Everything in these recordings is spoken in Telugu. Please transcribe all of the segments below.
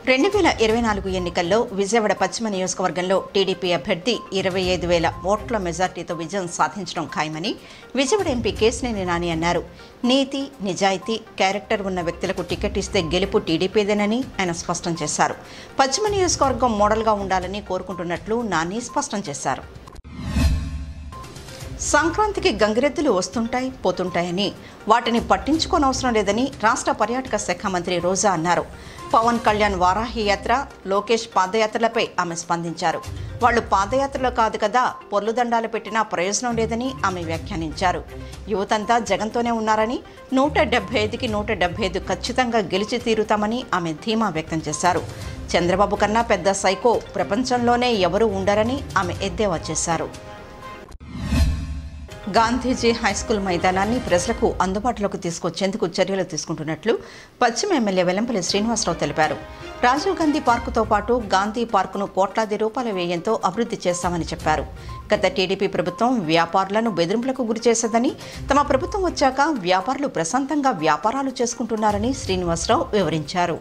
రెండు వేల ఇరవై నాలుగు ఎన్నికల్లో విజయవాడ పశ్చిమ నియోజకవర్గంలో టీడీపీ అభ్యర్థి ఇరవై ఐదు వేల ఓట్ల మెజార్టీతో విజయం సాధించడం ఖాయమని విజయవాడ ఎంపీ కేశినేని నాని అన్నారు నీతి నిజాయితీ క్యారెక్టర్ ఉన్న వ్యక్తులకు టికెట్ ఇస్తే గెలుపు టీడీపీదేనని ఆయన స్పష్టం చేశారు పశ్చిమ నియోజకవర్గం మోడల్గా ఉండాలని కోరుకుంటున్నట్లు నాని స్పష్టం చేశారు సంక్రాంతికి గంగిరెద్దులు వస్తుంటాయి పోతుంటాయని వాటిని పట్టించుకోనవసరం లేదని రాష్ట్ర పర్యాటక శాఖ మంత్రి రోజా అన్నారు పవన్ కళ్యాణ్ వారాహి యాత్ర లోకేష్ పాదయాత్రలపై ఆమె స్పందించారు వాళ్ళు పాదయాత్రలో కాదు కదా పొర్లు దండాలు పెట్టినా ప్రయోజనం లేదని ఆమె వ్యాఖ్యానించారు యువతంతా జగన్తోనే ఉన్నారని నూట డెబ్బై ఐదుకి నూట డెబ్బై ఐదు ఖచ్చితంగా గెలిచి తీరుతామని ఆమె ధీమా వ్యక్తం చేశారు చంద్రబాబు కన్నా పెద్ద సైకో ప్రపంచంలోనే ఎవరూ ఉండరని ఆమె ఎద్దేవా చేశారు గాంధీజీ హైస్కూల్ మైదానాన్ని ప్రజలకు అందుబాటులోకి తీసుకొచ్చేందుకు చర్యలు తీసుకుంటున్నట్లు పశ్చిమ ఎమ్మెల్యే వెల్లంపల్లి శ్రీనివాసరావు తెలిపారు రాజీవ్ గాంధీ పార్కుతో పాటు గాంధీ పార్కును కోట్లాది రూపాయల వ్యయంతో అభివృద్ధి చేస్తామని చెప్పారు గత టీడీపీ ప్రభుత్వం వ్యాపారులను బెదిరింపులకు గురి చేసేదని తమ ప్రభుత్వం వచ్చాక వ్యాపారులు ప్రశాంతంగా వ్యాపారాలు చేసుకుంటున్నారని శ్రీనివాసరావు వివరించారు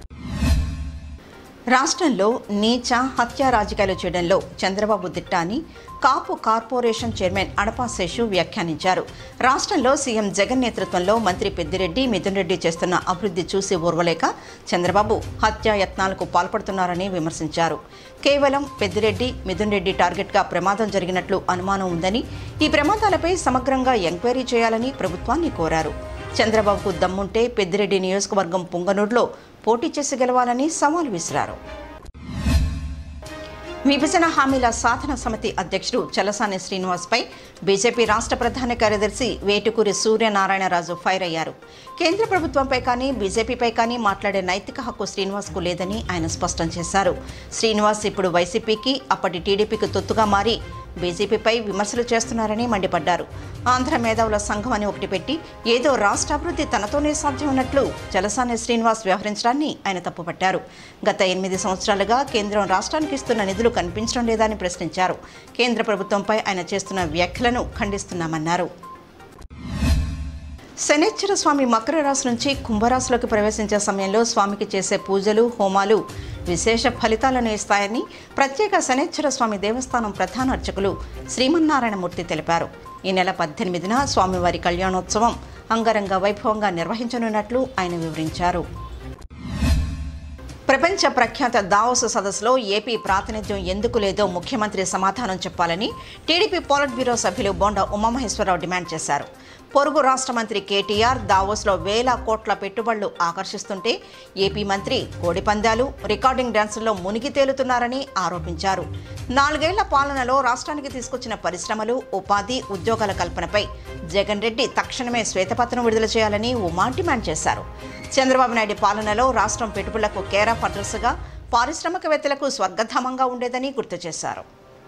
రాష్ట్రంలో నీచ హత్య రాజకీయాలు చేయడంలో చంద్రబాబు దిట్ట అని కాపు కార్పొరేషన్ చైర్మన్ అడపా శేషు వ్యాఖ్యానించారు రాష్ట్రంలో సీఎం జగన్ నేతృత్వంలో మంత్రి పెద్దిరెడ్డి మిథున్ రెడ్డి చేస్తున్న అభివృద్ధి చూసి ఓర్వలేక చంద్రబాబు హత్యా యత్నాలకు పాల్పడుతున్నారని విమర్శించారు కేవలం పెద్దిరెడ్డి మిథున్ రెడ్డి టార్గెట్గా ప్రమాదం జరిగినట్లు అనుమానం ఉందని ఈ ప్రమాదాలపై సమగ్రంగా ఎంక్వైరీ చేయాలని ప్రభుత్వాన్ని కోరారు చంద్రబాబుకు దమ్ముంటే పెద్దిరెడ్డి నియోజకవర్గం పుంగనూరులో పోటీ చేసి గెలవాలని సవాల్ విసిరారు విభజన హామీల సాధన సమితి అధ్యక్షుడు చలసాని శ్రీనివాస్పై బీజేపీ రాష్ట్ర ప్రధాన కార్యదర్శి వేటుకూరి సూర్యనారాయణరాజు ఫైర్ అయ్యారు కేంద్ర ప్రభుత్వంపై కానీ బీజేపీపై కానీ మాట్లాడే నైతిక హక్కు శ్రీనివాస్కు లేదని ఆయన స్పష్టం చేశారు శ్రీనివాస్ ఇప్పుడు వైసీపీకి అప్పటి టీడీపీకి తొత్తుగా మారి బీజేపీపై విమర్శలు చేస్తున్నారని మండిపడ్డారు ఆంధ్ర మేధావుల సంఘం అని ఒకటి పెట్టి ఏదో రాష్ట్ర అభివృద్ధి తనతోనే సాధ్యమన్నట్లు చలసాని శ్రీనివాస్ వ్యవహరించడాన్ని ఆయన తప్పుపట్టారు గత ఎనిమిది సంవత్సరాలుగా కేంద్రం రాష్ట్రానికి ఇస్తున్న నిధులు కనిపించడం లేదని ప్రశ్నించారు కేంద్ర ప్రభుత్వంపై ఆయన చేస్తున్న వ్యాఖ్యలను ఖండిస్తున్నామన్నారు శనేశ్వర స్వామి మకర రాశి నుంచి కుంభరాశిలోకి ప్రవేశించే సమయంలో స్వామికి చేసే పూజలు హోమాలు విశేష ఫలితాలను ఇస్తాయని ప్రత్యేక శనేశ్వర స్వామి దేవస్థానం ప్రధాన అర్చకులు శ్రీమన్నారాయణమూర్తి తెలిపారు ఈ నెల పద్దెనిమిదిన స్వామివారి కళ్యాణోత్సవం అంగరంగ వైభవంగా నిర్వహించనున్నట్లు ఆయన వివరించారు ప్రపంచ ప్రఖ్యాత దావోస్ సదస్సులో ఏపీ ప్రాతినిధ్యం ఎందుకు లేదో ముఖ్యమంత్రి సమాధానం చెప్పాలని టీడీపీ పోలిట్ బ్యూరో సభ్యులు బొండ ఉమామహేశ్వరరావు డిమాండ్ చేశారు పొరుగు రాష్ట్ర మంత్రి కేటీఆర్ దావోస్లో వేల కోట్ల పెట్టుబడులు ఆకర్షిస్తుంటే ఏపీ మంత్రి కోడిపందాలు రికార్డింగ్ డాన్సుల్లో మునిగి తేలుతున్నారని ఆరోపించారు నాలుగేళ్ల పాలనలో రాష్ట్రానికి తీసుకొచ్చిన పరిశ్రమలు ఉపాధి ఉద్యోగాల కల్పనపై జగన్ రెడ్డి తక్షణమే శ్వేతపత్రం విడుదల చేయాలని ఉమా డిమాండ్ చేశారు చంద్రబాబు నాయుడు పాలనలో రాష్ట్రం పెట్టుబడులకు కేర్ ఆఫ్ అడ్రస్గా పారిశ్రామికవేత్తలకు స్వర్గధామంగా ఉండేదని గుర్తు చేశారు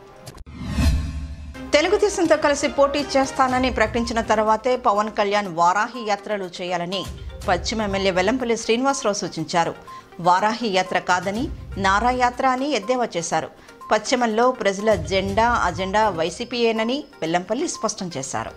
తెలుగుదేశంతో కలిసి పోటీ చేస్తానని ప్రకటించిన తర్వాతే పవన్ కళ్యాణ్ వారాహి యాత్రలు చేయాలని పశ్చిమ ఎమ్మెల్యే వెల్లంపల్లి శ్రీనివాసరావు సూచించారు వారాహి యాత్ర కాదని నారా యాత్ర అని ఎద్దేవా చేశారు పశ్చిమల్లో ప్రజల జెండా అజెండా వైసీపీయేనని వెల్లంపల్లి స్పష్టం చేశారు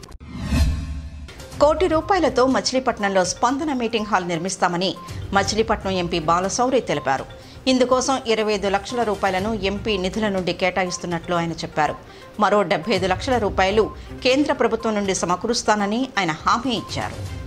కోటి రూపాయలతో మచిలీపట్నంలో స్పందన మీటింగ్ హాల్ నిర్మిస్తామని మచిలీపట్నం ఎంపీ బాలశౌరి తెలిపారు ఇందుకోసం ఇరవై ఐదు లక్షల రూపాయలను ఎంపీ నిధుల నుండి కేటాయిస్తున్నట్లు ఆయన చెప్పారు మరో డెబ్బై ఐదు లక్షల రూపాయలు కేంద్ర ప్రభుత్వం నుండి సమకూరుస్తానని ఆయన హామీ ఇచ్చారు